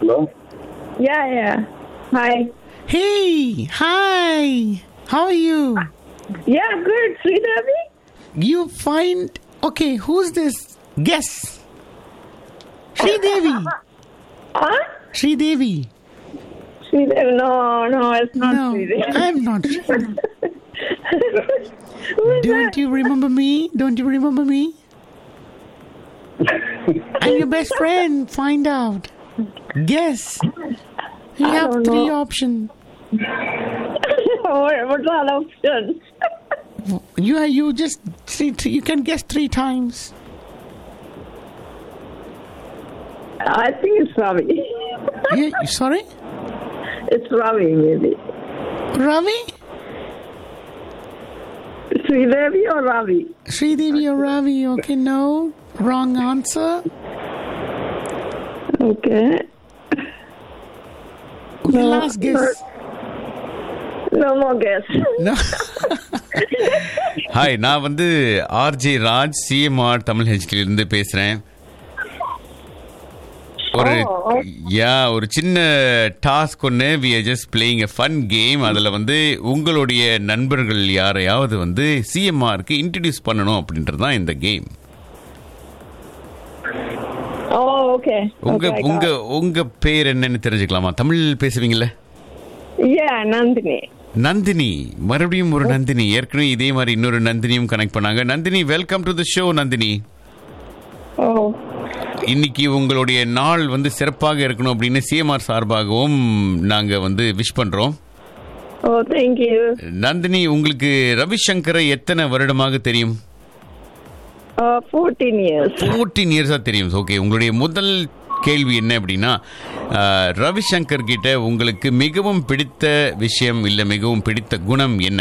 Hello? Yeah, yeah. Hi. Hey, hi. How are you? Yeah, good. Sridevi? You find okay? Who's this? Guess. Sridevi. Huh? Sridevi. Sridevi? No, no, it's not No, Sridevi. I'm not. Sri- Who is Don't that? you remember me? Don't you remember me? I'm your best friend. Find out. Guess. You I have don't three know. options. what, what's all options? You you just see you can guess three times. I think it's Ravi. Yeah, sorry, it's Ravi, maybe. Ravi. Sridevi or Ravi? Sridevi or Ravi? Okay, no. Wrong answer. Okay. Okay, No, last guess. No more guess. No. Hi நான் வந்து RJ Raj CMR Tamil ஹெச்டில இருந்து பேசுறேன் ஒரு Oh. Yeah ஒரு சின்ன task ஒன்று we are just playing a fun game அதில் வந்து உங்களுடைய நண்பர்கள் யாரையாவது வந்து சிஎம்ஆருக்கு இன்ட்ரடியூஸ் பண்ணணும் அப்படின்றது தான் இந்த கேம் Oh, okay. உங்க okay, I got உங்க it. உங்க பேர் என்னன்னு தெரிஞ்சுக்கலாமா தமிழ் பேசுவீங்கல்ல Yeah, Nandini. நந்தினி மறுபடியும் ஒரு நந்தினி ஏற்கனவே இதே மாதிரி இன்னொரு நந்தினியும் கனெக்ட் பண்ணாங்க Nandini welcome to the show Nandini Oh. இன்னைக்கு உங்களுடைய நாள் வந்து சிறப்பாக இருக்கணும் அப்படின்னு சிஎம்ஆர் சார்பாகவும் நாங்க வந்து விஷ் பண்றோம் Oh, thank you. நந்தினி உங்களுக்கு ரவிசங்கரை எத்தனை வருடமாக தெரியும் Uh, 14 years. ஃபோர்டீன் இயர்ஸாக தெரியும் ஓகே உங்களுடைய முதல் கேள்வி என்ன அப்படின்னா அஹ், ரவிசங்கர் கிட்ட உங்களுக்கு மிகவும் பிடித்த விஷயம் இல்லை மிகவும் பிடித்த குணம் என்ன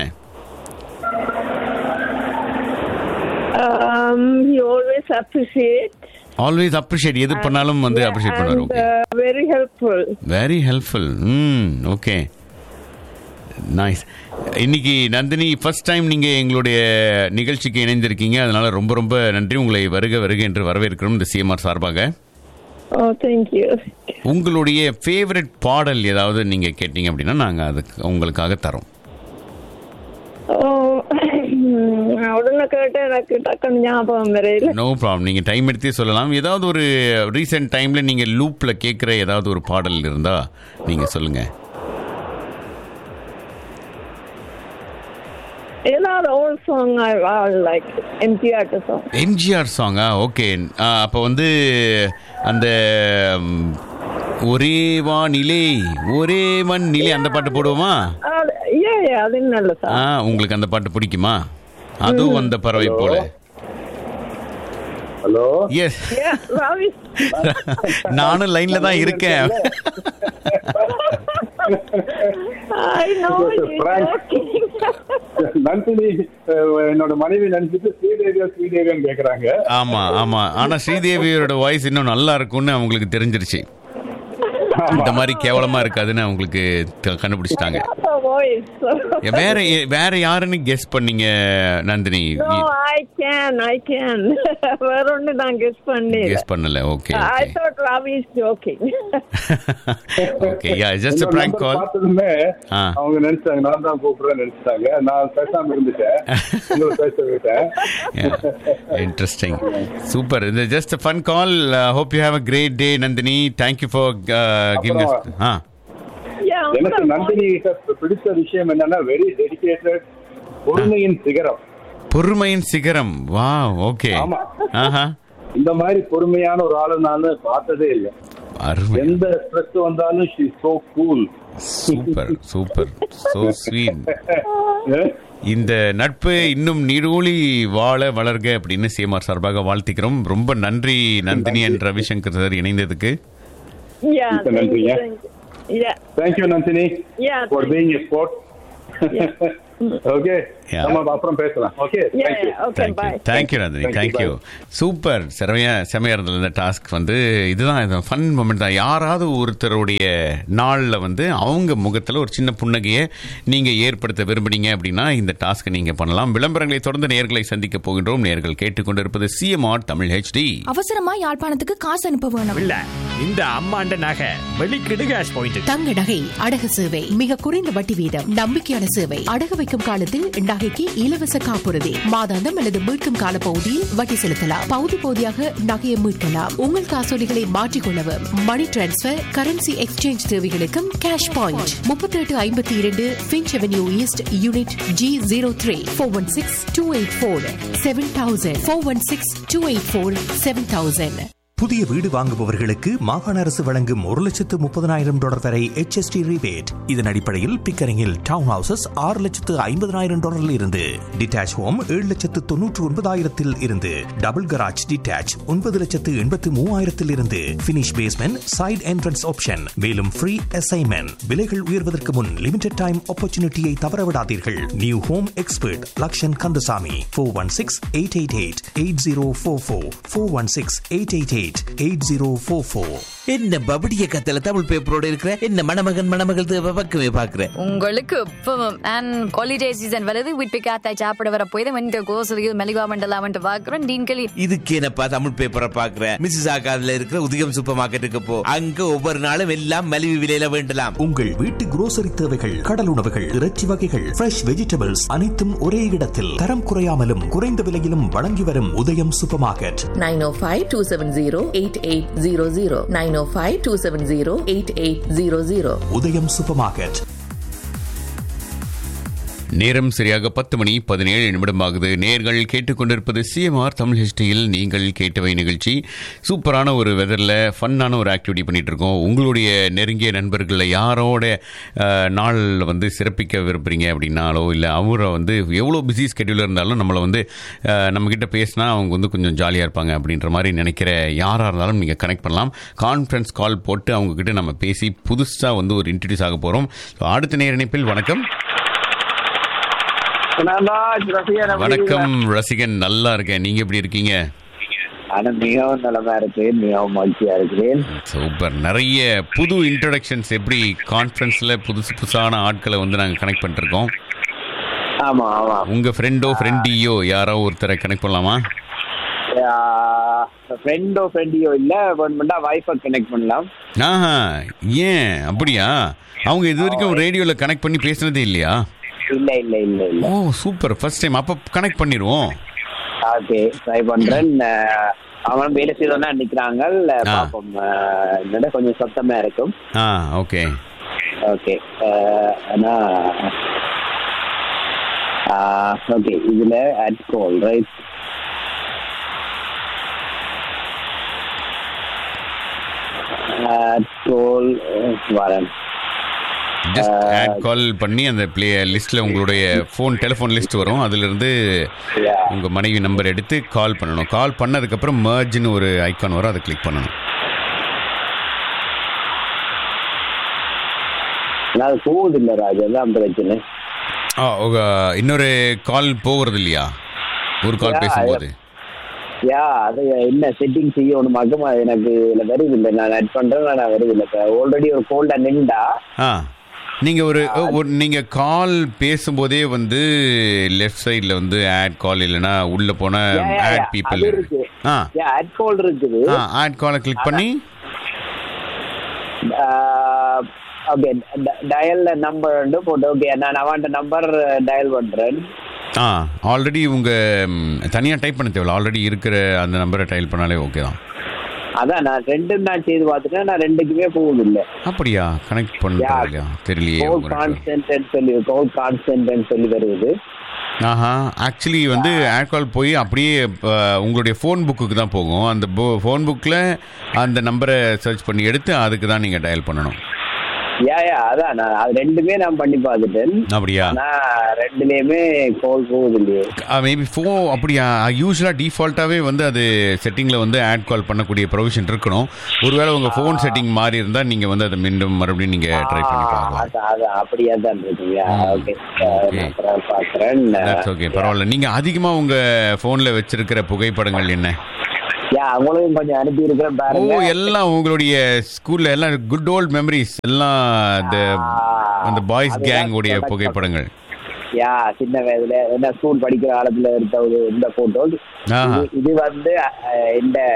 Um, he always appreciate always appreciate எது பண்ணாலும் வந்து அப்ரிஷியேட் பண்ணுவார் and okay uh, very helpful. Very helpful hmm okay nice இன்னைக்கு நந்தினி ஃபர்ஸ்ட் டைம் நீங்க எங்களுடைய நிகழ்ச்சிக்கு இணைந்திருக்கீங்க அதனால ரொம்ப ரொம்ப நன்றி உங்களை வருக வருக என்று வரவேற்கிறோம் இந்த சிஎம்ஆர் சார்பாக Oh, thank you. உங்களுடைய ஃபேவரட் பாடல் ஏதாவது நீங்க கேட்டீங்க அப்படின்னா நாங்க அதுக்கு உங்களுக்காக தரோம் Oh, உடனே கேட்டு எனக்கு டக்குன்னு ஞாபகம் வரையில நோ ப்ராப்ளம் நீங்க டைம் எடுத்தே சொல்லலாம் ஏதாவது ஒரு ரீசெண்ட் டைம்ல நீங்க லூப்ல கேட்குற ஏதாவது ஒரு பாடல் இருந்தா நீங்க சொல்லுங்க ஏதாவது old song I like MGR song MGR சாங்கா ஓகே அப்போ வந்து அந்த ம், ஒரே வானிலே ஒரே மண் நிலை அந்த பாட்டு போடுவோமா ஏ அது நல்ல ஆ சாங் உங்களுக்கு அந்த பாட்டு பிடிக்குமா அதுவும் அந்த பறவை போல Hello? எஸ் ராவி நானும் லைன்ல தான் இருக்கேன் ஐ நோ Frank. நந்தினி அஹ், என்னோட மனைவி நினைச்சிட்டு ஸ்ரீதேவியா ஸ்ரீதேவியான்னு கேக்குறாங்க ஆமா ஆமா ஆனா ஸ்ரீதேவியோட வாய்ஸ் இன்னும் நல்லா இருக்கும்னு அவங்களுக்கு தெரிஞ்சிருச்சு இந்த மாதிரி கேவலமா இருக்காதுன்னு அவங்களுக்கு த- கண்டுபிடிச்சிட்டாங்க வாய்ஸ் வேற வேற யாருன்னு கெஸ் பண்ணீங்க Nandini no I can I can வேற ஒன்று நான் கெஸ் பண்ணி கெஸ் பண்ணல okay I okay thought Ravi is joking okay yeah just என்னோட பிராங்க் number கால் பார்த்ததுமே ஆ. அவங்க நினைச்சாங்க நான் தான் கூப்பிடுறேன்னு நினைச்சிட்டாங்க நான் பேசாம இருந்துட்டேன் உங்களை பேச விட்டேன் இன்ட்ரெஸ்டிங் சூப்பர் இது just fun call hope you have a great day Nandini thank you for giving us ah எனக்கு நந்தினி கிட்ட பிடிச்ச விஷயம் என்னன்னா வெரி டெடிகேட்டட் பொறுமையின் சிகரம் பொறுமையின் சிகரம் வா ஓகே ஆமா. ஆஹா இந்த மாதிரி பொறுமையான ஒரு ஆளு நான் பார்த்ததே இல்லை அருமை எந்த ஸ்ட்ரெஸ் வந்தாலும் she so cool super super so sweet இந்த நட்பு இன்னும் நீடூழி வாழ வளர்க அப்படின்னு சிஎம்ஆர் சார்பாக வாழ்த்திக்கிறோம் ரொம்ப நன்றி நந்தினி அண்ட் ரவிசங்கர் சார் இணைந்ததுக்கு யா இப்ப நன்றிங்க. Yeah thank you Nandini Yeah, for thank being a sport okay Yeah. நம்ம அப்புறம் பேசலாம் okay yeah thank you okay bye thank you Nandini Thank you, thank you super செமையா செமையா இருந்தது இந்த டாஸ்க் வந்து இதுதான் ஃபன் மூமெண்ட் தான் யாராவது ஒருத்தருடைய நாளில் வந்து அவங்க முகத்தில் ஒரு சின்ன புன்னகையை நீங்கள் ஏற்படுத்த விரும்புனீங்க அப்படின்னா இந்த டாஸ்க்கை நீங்கள் பண்ணலாம் விளம்பரங்களை தொடர்ந்து நேர்களை சந்திக்க போகின்றோம் நேர்கள் கேட்டுக்கொண்டிருப்பது சிஎம்ஆர் தமிழ் ஹெச்டி அவசரமா யாழ்ப்பாணத்துக்கு காசு அனுப்ப வேணும் இல்ல இந்த அம்மாண்ட நகை வெளிக்கிடு கேஷ் பாயிண்ட் தங்க நகை அடகு சேவை மிக குறைந்த வட்டி வீதம் நம்பிக்கையான சேவை அடகு வைக்கும் காலத்தில் நகைக்கு இலவச காப்புறுதி மாதாந்தம் அல்லது மீட்கும் கால பகுதியில் வட்டி செலுத்தலாம் பகுதி பகுதியாக நகையை மீட்கலாம் உங்கள் காசோலிகளை மாற்றிக்கொள்ளவும் மணி டிரான்ஸ்பர் கரன்சி எக்ஸ்சேஞ்ச் தேவைகளுக்கும் கேஷ் பாயிண்ட் முப்பத்தி எட்டு ஐம்பத்தி இரண்டு Finch avenue east unit G zero three four one six two eight four seven thousand four one six two eight four seven thousand புதிய வீடு வாங்குபவர்களுக்கு மாகாண அரசு வழங்கும் ஒரு லட்சத்து முப்பதனாயிரம் டாலர் வரை HST rebate இதன் அடிப்படையில் பிக்கரிங்கில் டவுன் ஹவுசஸ் ஆறு லட்சத்து ஐம்பதனாயிரம் டாலரில் இருந்து டிட்டாச் ஹோம் ஏழு லட்சத்து தொன்னூற்று ஒன்பதாயிரத்தில் இருந்து டபுள் கராஜ் டிட்டாச் ஒன்பது லட்சத்து எண்பத்து மூவாயிரத்தில் இருந்து finish basement side entrance option மேலும் ஃப்ரீ அசைன்மெண்ட் விலைகள் உயர்வதற்கு முன் லிமிடெட் டைம் ஆப்பர்ச்சுனிட்டியை தவறவிடாதீர்கள் new home expert Lakshan Kandasamy four one six eight eight eight eight zero four four four one six eight eight eight eight zero four four என்ன பபடிய கத்தல தமிழ் பேப்பரோட இருக்கிற என்ன மணமகன் மணமகள் தேவை பக்கமே பாக்குறேன் உங்களுக்கு இப்பவும் அண்ட் ஹாலிடே சீசன் வருது வீட்டு காத்தாய் சாப்பிட வர போய் தான் வந்து கோசலியில் மெலிவா மண்டலாமன்ட்டு பார்க்குறோம் டீன்களி இதுக்கு என்னப்பா தமிழ் பேப்பரை பாக்குற மிஸ்ஸஸ் ஆகாதுல இருக்கிற உதயம் சூப்பர் மார்க்கெட்டுக்கு போ அங்க ஒவ்வொரு நாளும் எல்லாம் மலிவு விலையில வேண்டலாம் உங்கள் வீட்டு குரோசரி தேவைகள் கடல் உணவுகள் இறைச்சி வகைகள் ஃப்ரெஷ் வெஜிடபிள்ஸ் அனைத்தும் ஒரே இடத்தில் தரம் குறையாமலும் குறைந்த விலையிலும் வழங்கி வரும் உதயம் சூப்பர் மார்க்கெட் 905-270-8800 905-270-8800 உதயம் சூப்பர் மார்க்கெட் நேரம் சரியாக பத்து மணி பதினேழு நிமிடம் ஆகுது நேர்கள் கேட்டுக்கொண்டிருப்பது சிஎம்ஆர் தமிழ் ஹிஸ்டரியில் நீங்கள் கேட்டவை நிகழ்ச்சி சூப்பரான ஒரு வெதரில் ஃபன்னான ஒரு ஆக்டிவிட்டி பண்ணிட்டு இருக்கோம் உங்களுடைய நெருங்கிய நண்பர்களில் யாரோட அஹ், நாள் வந்து சிறப்பிக்க விரும்புறீங்க அப்படின்னாலோ இல்லை அவரை வந்து எவ்வளோ பிஸி ஸ்கெடியூலில் இருந்தாலும் நம்மளை வந்து அஹ், நம்மக்கிட்ட பேசினா அவங்க வந்து கொஞ்சம் ஜாலியாக இருப்பாங்க அப்படின்ற மாதிரி நினைக்கிற யாராக இருந்தாலும் நீங்கள் கனெக்ட் பண்ணலாம் கான்ஃபரன்ஸ் கால் போட்டு அவங்கக்கிட்ட நம்ம பேசி புதுசாக வந்து ஒரு இன்ட்ரடியூஸ் ஆக போகிறோம் அடுத்த நேர இணைப்பில் வணக்கம் வணக்கம் ரசிகன் நல்லா இருக்கேன் நீங்க எப்படி இருக்கீங்க ஆனா மிகவும் நலமா இருக்கிறேன் மிகவும் மகிழ்ச்சியா இருக்கிறேன் சூப்பர் நிறைய புது இன்ட்ரடக்ஷன்ஸ் எப்படி கான்ஃபரன்ஸ்ல புதுசு புதுசான ஆட்களை வந்து நாங்க கனெக்ட் பண்ணிருக்கோம் ஆமா ஆமா உங்க ஃப்ரெண்டோ ஃப்ரெண்டியோ யாரோ ஒருத்தரை கனெக்ட் பண்ணலாமா ஃப்ரெண்டோ ஃப்ரெண்டியோ இல்ல வேணுமெண்டா வைஃபை கனெக்ட் பண்ணலாம் ஆஹா ஏன் அப்படியா அவங்க இது வரைக்கும் ரேடியோல கனெக்ட் பண்ணி பேசுனதே இல்லையா இல்ல இல்ல இல்ல இல்ல ஓ சூப்பர் ஃபர்ஸ்ட் டைம் அப்ப கனெக்ட் பண்ணிடுவோம் ஓகே ட்ரை பண்றேன் அஹ், அவன் வேலை செய்தோன்னா நிக்கிறாங்க பாப்போம் அஹ், என்னடா கொஞ்சம் சத்தமா இருக்கும் ஆ ஓகே ஓகே ஆனா ஓகே இதுல add call right add call வரேன் ஜஸ்ட் ஆட் கால் பண்ணி அந்த ப்ளே லிஸ்ட்ல உங்களுடைய ஃபோன் டெலிஃபோன் லிஸ்ட் வரும் அதுல இருந்து உங்க மனைவி நம்பர் எடுத்து கால் பண்ணணும் கால் பண்ணதுக்கு அப்புறம் மர்ஜ்னு ஒரு ஐகான் வரும் அதை கிளிக் பண்ணணும் அது போகுது இல்ல ராஜா அதான் பிரச்சனை ஆ உங்க இன்னொரு கால் போகிறது இல்லையா ஒரு கால் Yeah, பேசும்போது யா அது என்ன செட்டிங் செய்யணும் மகமா எனக்கு இதுல வருது இல்லை நான் ஆட் பண்றேன் நான் வருது இல்லை ஆல்ரெடி ஒரு கோல்டா நின்றா ஆ நீங்க ஒரு ஒரு நீங்க கால் பேசும்போதே வந்து லெஃப்ட் சைடுல வந்து ஆட் கால் இல்லைன்னா உள்ள போன ஆட் பீப்பிள் அது இருக்கு ஆ யா ஆட் கால் இருக்குது ஆ ஆட் காலை கிளிக் பண்ணி ஓகே டயல் நம்பர் வந்து போட்டு ஓகே நான் அவன்கிட்ட நம்பர் டயல் பண்றேன் ஆ ஆல்ரெடி உங்க ம், தனியா டைப் பண்ண தேவையில்ல ஆல்ரெடி இருக்கிற அந்த நம்பரை டைப் பண்ணாலே ஓகே தான் அதான் நான் ரெண்டும் நான் செய்து பார்த்துட்டேன் நான் ரெண்டுக்குமே போகுது இல்ல அப்படியா கனெக்ட் பண்ண Yeah. இல்லையா தெரியலையே கோல் உங்க network. கான்ஸ்டன்ட் சொல்லி கோல் கான்ஸ்டன்ட் சொல்லி வருது ஆஹா ஆக்சுவலி வந்து ஆட் கால் போய் அப்படியே அஹ், உங்களுடைய ஃபோன் புக்குக்கு தான் போகும் அந்த ஃபோன் புக்கில் அந்த நம்பரை சர்ச் பண்ணி எடுத்து அதுக்கு தான் நீங்கள் டயல் பண்ணணும் யா யா அதான் நான் அது ரெண்டுமே நான் பண்ணி பார்த்துட்டேன் அப்படியா ஆனா ரெண்டுலயுமே கோல் போகுது இல்லையே மேபி ஃபோ அப்படியா யூஸ்வலாக டிஃபால்ட்டாகவே வந்து அது செட்டிங்கில் வந்து ஆட் கால் பண்ணக்கூடிய ப்ரொவிஷன் இருக்கணும் ஒருவேளை உங்கள் ஃபோன் செட்டிங் மாறி இருந்தால் நீங்கள் வந்து அதை மீண்டும் மறுபடியும் நீங்கள் ட்ரை பண்ணி பார்க்கலாம் அது அது அப்படியே தான் இருக்குங்க ஓகே நான் அப்புறம் பார்க்குறேன் That's okay பரவாயில்ல நீங்கள் அதிகமாக உங்கள் ஃபோனில் வச்சிருக்கிற புகைப்படங்கள் என்ன யா அவங்களையும் கொஞ்சம் அனுப்பி இருக்கிறேன் ஓ பாருங்க எல்லாம் உங்களுடைய ஸ்கூல்ல எல்லாம் குட் ஓல்ட் மெமரிஸ் எல்லாம் இந்த அந்த பாய்ஸ் கேங் உடைய புகைப்படங்கள் யா சின்ன வயதுல என்ன ஸ்கூல் படிக்கிற காலத்துல எடுத்த ஒரு இந்த போட்டோஸ் ஆஹா. இது வந்து அஹ், இந்த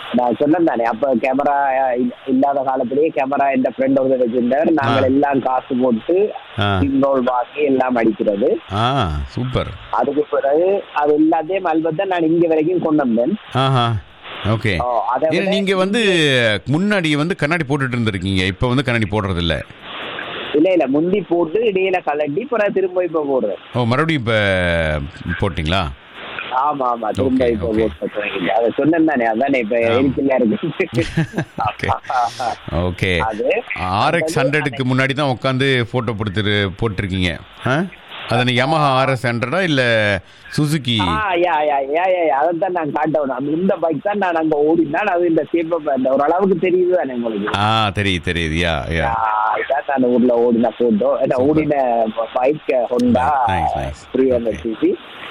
நான் சொன்னேன் தானே அப்ப கேமரா இல்லாத காலத்திலேயே கேமரா என்ற ஃப்ரெண்ட் ஒருத்தர் வச்சிருந்தவர் நாங்கள் எல்லாம் காசு போட்டு ஆ. சிங்கோல் வாங்கி எல்லாம் அடிக்கிறது ஆ சூப்பர் அதுக்கு பிறகு அது எல்லாத்தையும் அல்பத்தை நான் இங்க வரைக்கும் கொண்டு வந்தேன் ஆஹா ஓகே ஓ, அதை ஏன்னா விட நீங்க வந்து முன்னாடி வந்து கண்ணாடி போட்டுட்டு இருந்திருக்கீங்க இப்போ வந்து கண்ணாடி போடுறது இல்ல இல்ல இல்ல முந்தி போட்டு இடையில கலட்டி பிறகு திரும்ப இப்ப போடுறேன் ஓ மறுபடியும் இப்போ போட்டிங்களா ஆமா ஆமா திரும்ப Okay, இப்ப okay. போட்டு தொடங்கிட்டேன். அதை சொன்னேன் தானே அதானே இப்ப இருக்குல்ல இருக்கு ஓகே ஓகே அது ஆர்எக்ஸ் ஹண்ட்ரடுக்கு முன்னாடி தான் உட்காந்து ஃபோட்டோ கொடுத்துரு போட்டிருக்கீங்க ஆ அது யமஹா ஆர்எஸ் ஹண்ட்ரடா இல்லை சுசுகி ஆ, யா, யா, யா, யா, யா, அதைத்தான் நான் காட்டணும் அந்த இந்த பைக் தான் நான் அங்க ஓடினேன் அது இந்த சேப்ப அந்த ஒரு அளவுக்கு தெரியுது தானே உங்களுக்கு ஆ தெரியுது தெரியுது யா யா ஆ, இதான் நான் ஊர்ல ஓடின போட்டோ ஏன்னா ஓடின bike Honda Nice, nice. Three hundred CC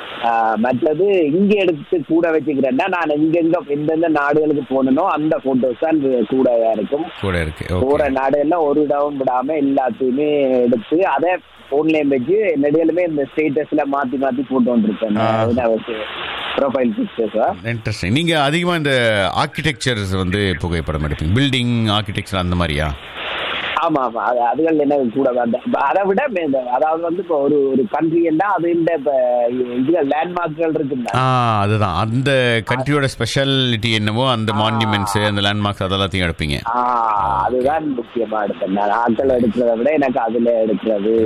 மற்றது இங்க எடுத்து கூட வச்சுக்கிறேன்னா நான் எங்கெங்க எந்தெந்த நாடுகளுக்கு போனனோ அந்த போட்டோஸ் தான் கூட இருக்கும் கூட இருக்கு போற ஓகே நாடுகள்லாம் ஒரு டவுன் விடாம எல்லாத்தையுமே எடுத்து அதை போன்லயும் வச்சு நெடுகளுமே இந்த ஸ்டேட்டஸ்ல மாத்தி மாத்தி போட்டு வந்திருக்கேன் ப்ரொஃபைல் பிக்சர்ஸா இன்ட்ரெஸ்டிங் நீங்க அதிகமா இந்த ஆர்கிடெக்சர்ஸ் வந்து புகைப்படம் எடுப்பீங்க பில்டிங் ஆர்கிடெக்சர் அந்த மாதிரியா ஆமா ஆமா அது அதுகள் என்ன கூட அந்த அதை விட மே- இந்த அதாவது வந்து இப்போ ஒரு ஒரு கண்ட்ரி என்ன அது இந்த இப்ப இது லேண்ட்மார்க்கள் இருக்குல்ல ஆ அதுதான் அந்த கண்ட்ரியோட ஸ்பெஷாலிட்டி என்னவோ அந்த மான்யூமெண்ட்ஸ் அந்த லேண்ட்மார்க்ஸ் அதெல்லாத்தையும் எடுப்பீங்க ஆ அதுதான் முக்கியமா எடுப்பேன் நான் ஆட்கள் எடுக்கிறத விட எனக்கு அதுல எடுக்கிறது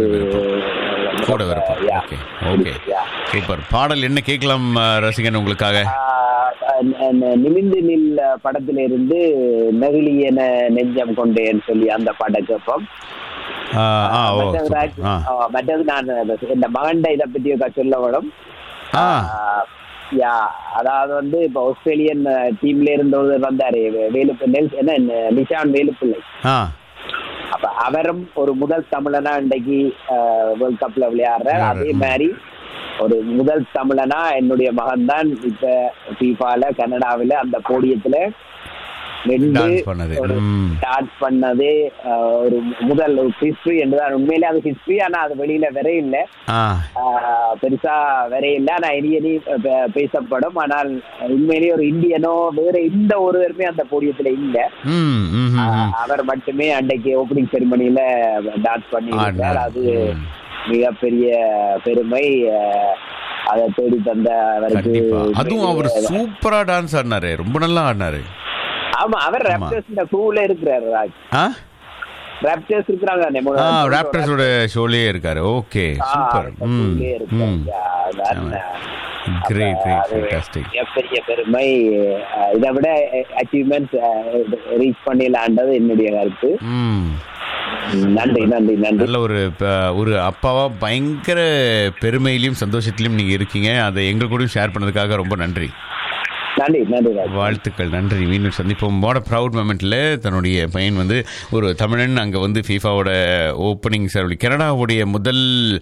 கூட விருப்பம் Yeah. Okay okay Yeah. Super பாடல் என்ன கேட்கலாம் அஹ், ரசிகன் உங்களுக்காக ஆஹ் ந- நிமிந்து நில் படத்துல இருந்து நெகிழி என நெஞ்சம் கொண்டேன்னு சொல்லி அந்த பாட்டை கேட்போம் ஆ ஆ ஓ மற்றது சூப்பர். ராஜ்- ஆ ஆ, மற்றது நான் இந்த மகண்ட இதை பற்றி ஒரு சொல்ல வேணும் ஆ ஆஹ் யா அதாவது வந்து இப்போ ஆஸ்திரேலியன் டீம்ல இருந்தவர் வந்தாரு வே- வேலுப்பு நெல் என்ன ந- நிஷான் வேலுப்பிள்ளை ஆ அப்ப அவரும் ஒரு முதல் தமிழனா இன்றைக்கு வேர்ல்ட் கப்ல விளையாடுறார் அதே மாதிரி ஒரு முதல் தமிழனா என்னுடைய மகன் தான் இப்ப ஃபீஃபால கனடாவில அந்த போடியத்துல ரெண்டு டான்ஸ் பண்ணது ம் ஸ்டார்ட் பண்ணது ஆஹ், ஒரு முதல் ஹிஸ்டரி என்றுதான் உண்மையிலே அது ஹிஸ்டரி ஆனா அது வெளியில வர இல்லை ஆ ஆஹ் பெருசா வேற இல்ல ஆனா இனி இனி பே- பேசப்படும் ஆனால் உண்மையிலேயே ஒரு இந்தியனோ வேற எந்த ஒருவருமே அந்த போடியத்துல இல்ல ம் ம் ம், ம் ஆஹ் அவர் மட்டுமே அன்றைக்கு ஓப்பனிங் செரிமனில டான்ஸ் பண்ணி ஆடினார். அது ம். மிகப்பெரிய பெருமை ஆஹ் அதை தேடி தந்த அவருக்கு கண்டிப்பா அதுவும் அவர் சூப்பரா டான்ஸ் ஆடினாரு ரொம்ப நல்லா ஆடினாரு ஆமா அவர் ஆமா. ராப்டர்ஸ் இந்த குரூல இருக்கிறாரு ராஜ் ஆ ராப்டர்ஸ் இருக்கிறாங்க தானே? ஆ ராப்டர்ஸோட ஷோலயே இருக்காரு ஓகே ஆ, சூப்பர் இந்த ம் குரூலயே இருக்கிறாரு. ம் அதான், கிரேட் கிரேட் அது ஃபேண்டாஸ்டிக் மிகப்பெரிய பெருமை அஹ் இதை விட அச்சீவ்மெண்ட்ஸ் ரீச் பண்ணிடலான்றது என்னுடைய கருத்து ம் நன்றி நன்றி நன்றி நல்ல ஒரு ப- ஒரு அப்பாவா பயங்கர பெருமையிலையும் சந்தோஷத்திலையும் நீங்க இருக்கீங்க அதை எங்க கூடயும் ஷேர் பண்ணதுக்காக ரொம்ப நன்றி நன்றி நன்றி ராஜ் வாழ்த்துக்கள் நன்றி மீண்டும் சந்திப்போம் மோட ப்ரவுட் மூமெண்ட்டில் தன்னுடைய பையன் வந்து ஒரு தமிழன் அங்கே வந்து ஃபீஃபாவோட ஓப்பனிங் சர்வலி கனடாவுடைய முதல்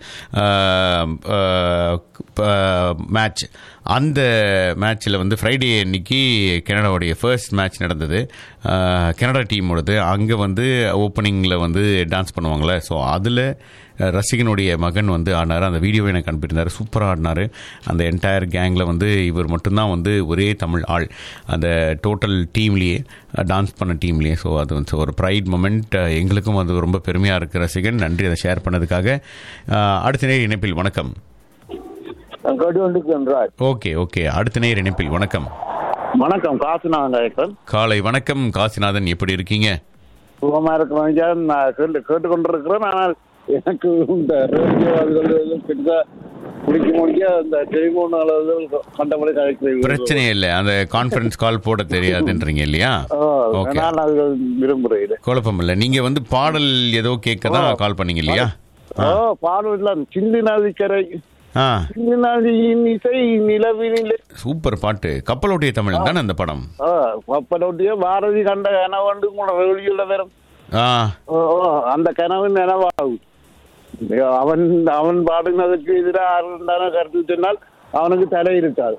மேட்ச் அந்த மேட்ச்சில் வந்து ஃப்ரைடே அன்னைக்கு கனடாவுடைய ஃபர்ஸ்ட் மேட்ச் நடந்தது ஆஹ், கனடா டீமோடது அங்கே வந்து ஓப்பனிங்கில் வந்து டான்ஸ் பண்ணுவாங்களே ஸோ அதில் ரசிகனுடைய மகன் வந்து ஆடினார் அந்த வீடியோவை எனக்கு அனுப்பியிருந்தார் சூப்பராக ஆடினார் அந்த என்டையர் கேங்கில் வந்து இவர் மட்டும்தான் வந்து ஒரே தமிழ் ஆள் அந்த டோட்டல் டீம்லேயே டான்ஸ் பண்ண டீம்லேயே ஸோ அது வந்து ஒரு ப்ரைட் மொமெண்ட் எங்களுக்கும் அது ரொம்ப பெருமையாக இருக்குது ரசிகன் நன்றி அதை ஷேர் பண்ணதுக்காக அஹ், அடுத்த நேர் இணைப்பில் வணக்கம் ஓகே ஓகே அடுத்த நேர் இணைப்பில் வணக்கம் வணக்கம் காசுநாதன் காலை வணக்கம் காசிநாதன் எப்படி இருக்கீங்க சுகமா இருக்கிறேன் நான் கேட்டு கேட்டுக்கொண்டிருக்கிறேன் ஆனால் எனக்கு இந்த ரேடியோ அதுகள் பெருசா முடிக்க முடிய இந்த டெலிபோன் அளவுகள் கண்டபடி கழிக்கிறேன் பிரச்சனையே இல்லை அந்த கான்ஃபரன்ஸ் கால் போட தெரியாதுன்றீங்க இல்லையா ஓகே நான் அது விரும்புறேன் குழப்பம் இல்லை நீங்க வந்து பாடல் ஏதோ கேட்க தான் கால் பண்ணீங்க இல்லையா ஓ பாடலாம் சிந்து நதிக்கரை ஆ சிந்து நதியின் இசை நிலவினிலே சூப்பர் பாட்டு கப்பலோட்டிய தமிழ் தானே அந்த படம் ஓ கப்பலோட்டிய பாரதி கண்ட கனவண்டு கூட வெளியுள்ள வரும் ஆ ஓ ஓ, அந்த கனவு நினைவாகும் அவன் அவன் பாடுனதுக்கு எதிராக ஆறுதான கருத்து சொன்னால் அவனுக்கு தலை இருக்காது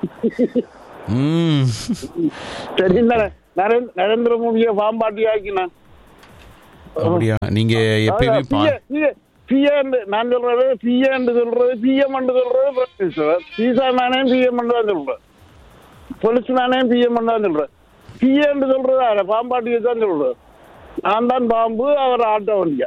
ம் சரி நர- நரேந்- நரேந்திர மோடியை பாம்பாட்டி ஆக்கினான் அப்படியா நீங்க எப்பயுமே பா பிஏன்னு நான் சொல்றது பிஏன்னு சொல்றது பிஎம் சொல்றது பிரைம் மினிஸ்டர் சீசா நானே பிஎம் தான் சொல்றேன் பொலிஸ் நானே பிஎம் தான் சொல்றேன் தீயன்னு சொல்றதா பாம்பாட்டியை தான் சொல்றது நான் தான் பாம்பு அவர் ஆட்ட வண்டியா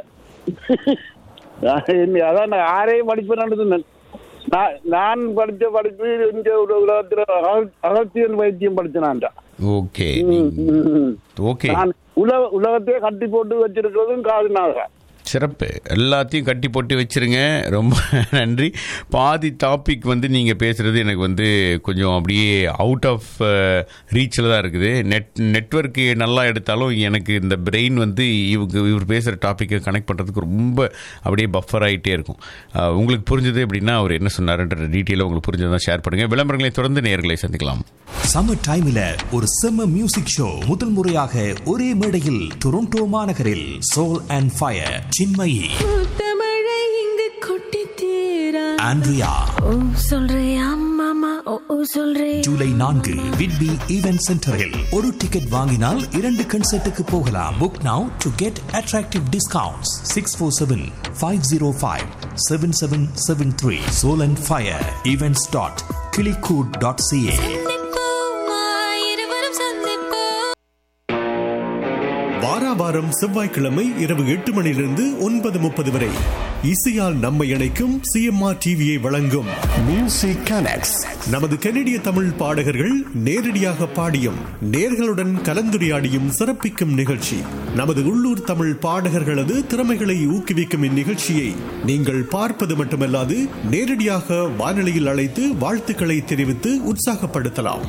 அதான் நான் யாரையும் படிப்பேன் சொன்னேன் நான் நான் படிச்ச படிப்பு இந்த ஒரு உலகத்துல அக- அகத்தியன் வைத்தியம் படிச்சேனான்டா ஓகே ஓகே நான் உலக உலகத்தையே கட்டி போட்டு வச்சிருக்கிறதும் காதுனாக சிறப்பு எல்லாத்தையும் கட்டி போட்டு வச்சிருங்க ரொம்ப நன்றி பாதி டாபிக் வந்து நீங்கள் பேசுகிறது எனக்கு வந்து கொஞ்சம் அப்படியே அவுட் ஆஃப் ரீச்சில் தான் இருக்குது நெட் நெட்ஒர்க்கு நல்லா எடுத்தாலும் எனக்கு இந்த பிரெயின் வந்து இவங்க இவர் பேசுகிற டாப்பிக்கை கனெக்ட் பண்ணுறதுக்கு ரொம்ப அப்படியே பஃபர் ஆகிட்டே இருக்கும் அஹ், உங்களுக்கு புரிஞ்சது அப்படின்னா அவர் என்ன சொன்னாருன்ற டீட்டெயிலாக உங்களுக்கு புரிஞ்சதான் ஷேர் பண்ணுங்கள் விளம்பரங்களை தொடர்ந்து நேர்களை சந்திக்கலாம் சம்மர் டைம்ல ஒரு செம்ம மியூசிக் ஷோ முதல் முறையாக ஒரே மேடையில் டொரண்டோ மாநகரில் சோல் அண்ட் ஃபயர் சின்மயி மழை இங்கு கொட்டி தீரா ஆண்ட்ரியா ஓ சொல்றியா மாமா ஓ ஓ சொல்றே ஜூலை நான்கு விட்பி ஈவென்ட் சென்டரில் ஒரு டிக்கெட் வாங்கினால் இரண்டு கன்சர்ட்டுக்கு போகலாம் book now to get attractive discounts six four seven five zero five seven seven seven three soul and fire events dot கிளிகூட் டாட் சிஏ இருவரும் சந்திப்போம் வாராவாரம் செவ்வாய்க்கிழமை இரவு எட்டு மணியிலிருந்து ஒன்பது முப்பது வரை இசையால் நம்மை இணைக்கும் சிஎம்ஆர் டிவியை வழங்கும் மியூசிக் கனெக்ட்ஸ் நமது கனடிய தமிழ் பாடகர்கள் நேரடியாக பாடியும் நேர்களுடன் கலந்துரையாடியும் சிறப்பிக்கும் நிகழ்ச்சி நமது உள்ளூர் தமிழ் பாடகர்களது திறமைகளை ஊக்குவிக்கும் இந்நிகழ்ச்சியை நீங்கள் பார்ப்பது மட்டுமல்லாது நேரடியாக வானொலியில் அழைத்து வாழ்த்துக்களை தெரிவித்து உற்சாகப்படுத்தலாம்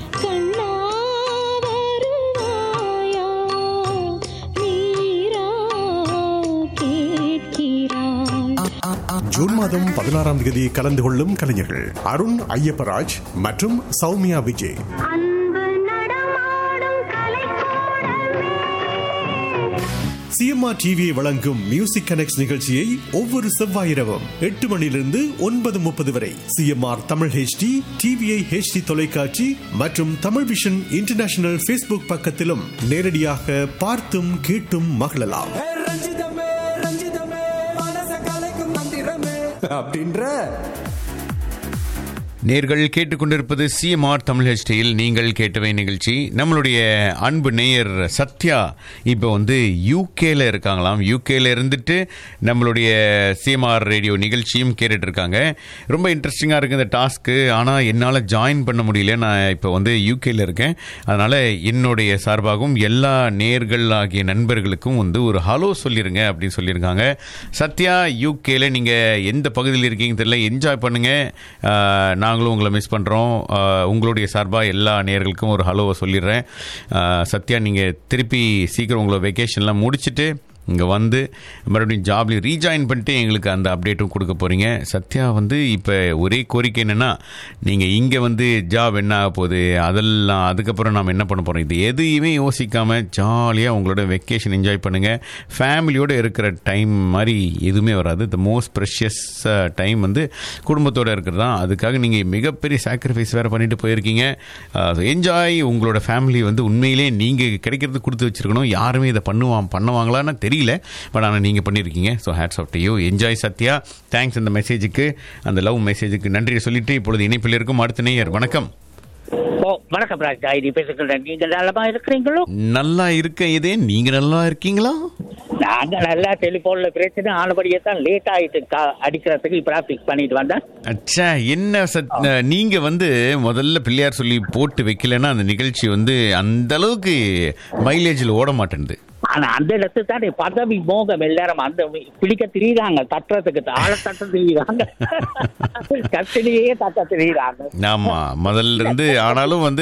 ஜூன் மாதம் பதினாறாம் தேதி கலந்து கொள்ளும் கலைஞர்கள் அருண் ஐயப்பராஜ் மற்றும் சௌமியா விஜய் சிஎம்ஆர் டிவியை வழங்கும் மியூசிக் கனெக்ட் நிகழ்ச்சியை ஒவ்வொரு செவ்வாய் இரவும் எட்டு மணியிலிருந்து ஒன்பது முப்பது வரை CMR Tamil HD TVI HD தொலைக்காட்சி மற்றும் தமிழ் விஷன் இன்டர்நேஷனல் ஃபேஸ்புக் பக்கத்திலும் நேரடியாக பார்த்தும் கேட்டும் மகிழலாம் அப்படின்ற நேர்கள் கேட்டுக்கொண்டிருப்பது சிஎம்ஆர் தமிழ் ஹெச்டியில் நீங்கள் கேட்டவை நிகழ்ச்சி நம்மளுடைய அன்பு நேயர் சத்யா இப்போ வந்து யூகேல இருக்காங்களாம் யூகேல இருந்துட்டு நம்மளுடைய சிஎம்ஆர் ரேடியோ நிகழ்ச்சியும் கேட்டுட்டு இருக்காங்க ரொம்ப இன்ட்ரெஸ்டிங்காக இருக்குது இந்த டாஸ்க்கு ஆனால் என்னால் ஜாயின் பண்ண முடியல நான் இப்போ வந்து யூகேல இருக்கேன் அதனால் என்னுடைய சார்பாகவும் எல்லா நேர்கள் ஆகிய நண்பர்களுக்கும் வந்து ஒரு ஹலோ சொல்லிருங்க அப்படின்னு சொல்லியிருக்காங்க சத்யா யூகேல நீங்கள் எந்த பகுதியில் இருக்கீங்க தெரியல என்ஜாய் பண்ணுங்கள் நாங்களும் உங்களை மிஸ் பண்ணுறோம் உங்களுடைய சார்பாக எல்லா நேர்களுக்கும் ஒரு ஹலோவை சொல்லிடுறேன் ஆஹ், சத்யா நீங்கள் திருப்பி சீக்கிரம் உங்களை வெக்கேஷன்லாம் முடிச்சுட்டு இங்கே வந்து மறுபடியும் ஜாப்லேயும் ரீஜாயின் பண்ணிட்டு எங்களுக்கு அந்த அப்டேட்டும் கொடுக்க போகிறீங்க சத்யா வந்து இப்போ ஒரே கோரிக்கை என்னென்னா நீங்கள் இங்கே வந்து ஜாப் என்ன ஆக போகுது அதெல்லாம் அதுக்கப்புறம் நாம் என்ன பண்ண போகிறோம் இது எதையுமே யோசிக்காமல் ஜாலியாக உங்களோட வெக்கேஷன் என்ஜாய் பண்ணுங்கள் ஃபேமிலியோடு இருக்கிற டைம் மாதிரி எதுவுமே வராது த மோஸ்ட் ப்ரெஷியஸ் டைம் வந்து குடும்பத்தோடு இருக்கிறது தான் அதுக்காக நீங்கள் மிகப்பெரிய சாக்ரிஃபைஸ் வேறு பண்ணிட்டு போயிருக்கீங்க என்ஜாய் உங்களோட ஃபேமிலி வந்து உண்மையிலே நீங்கள் கிடைக்கிறது கொடுத்து வச்சிருக்கணும் யாருமே இதை பண்ணுவான் பண்ணுவாங்களான்னு தெரியல பட் ஆனால் நீங்கள் பண்ணியிருக்கீங்க so hats off to you enjoy Sathya thanks அந்த மெசேஜுக்கு அந்த லவ் மெசேஜுக்கு நன்றி சொல்லிட்டு இப்பொழுது இணைப்பில் இருக்கும் அடுத்த நேயர் வணக்கம் ஓ வணக்கம் ராஜா இது பேசுகிறேன் நீங்க நலமா இருக்கிறீங்களோ நல்லா இருக்கேன் இதே நீங்கள் நல்லா இருக்கீங்களா நாங்க நல்லா டெலிபோன்ல பிரச்சனை ஆனபடியே தான் லேட் ஆயிட்டு கா- அடிக்கிறதுக்கு இப்ப பிக்ஸ் பண்ணிட்டு வந்தேன் அச்சா என்ன சத் நீங்க வந்து முதல்ல பிள்ளையார் சொல்லி போட்டு வைக்கலன்னா அந்த நிகழ்ச்சி வந்து அந்த அளவுக்கு மைலேஜில் ஓட மாட்டேங்குது ஆனா அந்த இடத்து தான் பதவி மோகம் எல்லாரும் அந்த பிடிக்க திரியுறாங்க தட்டுறதுக்கு ஆள தட்ட திரியுறாங்க கத்திலேயே தட்ட திரியுறாங்க ஆமா முதல்ல இருந்து ஆனாலும் வந்து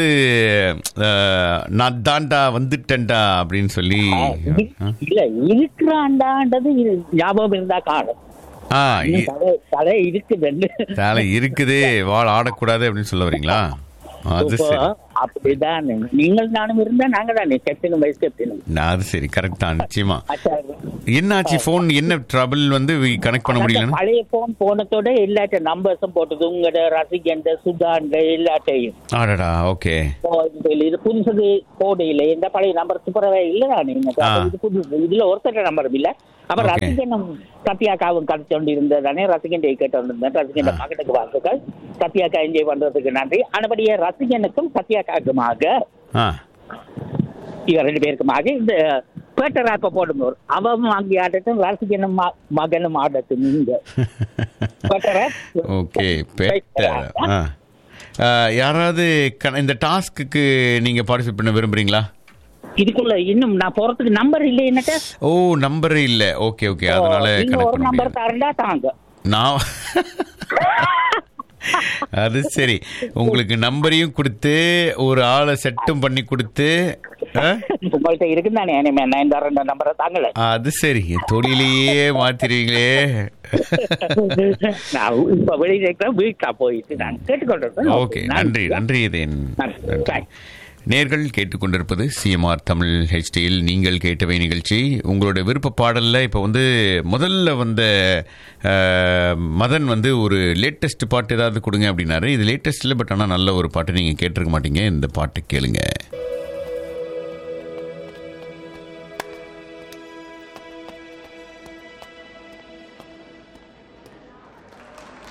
அஹ், நான் தாண்டா வந்துட்டேன்டா அப்படின்னு சொல்லி இல்ல இருக்கிறாண்டான்றது இது ஞாபகம் இருந்தா காணும் ஆ இன்னும் இ- தலை தலை இருக்குதுன்னு தலை இருக்குது வாழ் ஆடக்கூடாது அப்படின்னு சொல்ல வரீங்களா அது இப்போ சரி அப்படிதான் நீங்கள் நானும் இருந்தா நாங்க தானே கெப்டனும் வைஸ் கெப்டனும் நான் அது சரி கரெக்ட் தான் நிச்சயமா என்னாச்சு ஃபோன் என்ன ட்ரபிள் வந்து கனெக்ட் பண்ண முடியலன்னு பழைய போன் போனதோட எல்லாட்ட நம்பர்ஸும் போட்டது உங்களோட ரசிகண்ட சுதாண்ட எல்லாட்டையும் ஆடடா ஓகே இப்போ இதுல இது புதுசது போடு இல்ல எந்த பழைய நம்பர் சூப்பரவே இல்ல நீங்க ஆ. இது புதுசு இதுல ஒருத்தர் நம்பரும் இல்ல அப்ப Okay. ரசிகனும் சத்யாக்காவும் கதைச்சு கொண்டு இருந்ததானே ரசிகன் கேட்டு வந்திருந்தேன் ரசிகன் மகனுக்கு வாழ்த்துக்கள் சத்யாக்கா என்ஜாய் பண்றதுக்கு நன்றி ஆனபடியே ரசிகனுக்கும் சத்யாக்காக்குமாக ஆ இவ ரெண்டு பேருக்குமாக இந்த பேட்டர் ஆப்ப போடுங்க ஒரு அவன் அங்கே ஆடட்டும் ரசிகனும் ம- மகனும் ஆடட்டும் நீங்க பேட்டர் ஓகே பெட்டர் ஆ ஆ, யாராவது கண- இந்த டாஸ்க்கு நீங்க பார்ட்டிசிபேட் பண்ண விரும்புறீங்களா இதுக்குள்ள இன்னும் நான் போறதுக்கு நம்பர் இல்லை என்னட்ட ஓ நம்பர் இல்ல ஓகே ஓகே அதனால நீங்க கனெக்ட் ஒரு பண்ண நம்பர் முடியாது தரண்டா தாங்க நான் அது சரி உங்களுக்கு நம்பரையும் கொடுத்து ஒரு ஆளை செட்டும் பண்ணி கொடுத்து ஆ? உங்கள்ட்ட இருக்குன்னு தானே இனிமே நைன் தரண்ட நம்பரை தாங்கல அது சரி தொழிலையே மாத்திரீங்களே நான் இப்ப வெளியில இருக்கிற வீட்டா போயிட்டு நான் கேட்டுக்கொண்டிருக்கேன் ஓகே நன்றி நன்றி இதேன் நன்றி நேர்கள் கேட்டுக்கொண்டிருப்பது சிஎம்ஆர் தமிழ் ஹெச்டியில் நீங்கள் கேட்டவை நிகழ்ச்சி உங்களோட விருப்ப பாடலில் இப்போ வந்து முதல்ல வந்த அஹ், மதன் வந்து ஒரு லேட்டஸ்ட் பாட்டு ஏதாவது கொடுங்க அப்படின்னாரு இது லேட்டஸ்ட் இல்லை பட் ஆனால் நல்ல ஒரு பாட்டு நீங்கள் கேட்டிருக்க மாட்டீங்க இந்த பாட்டு கேளுங்க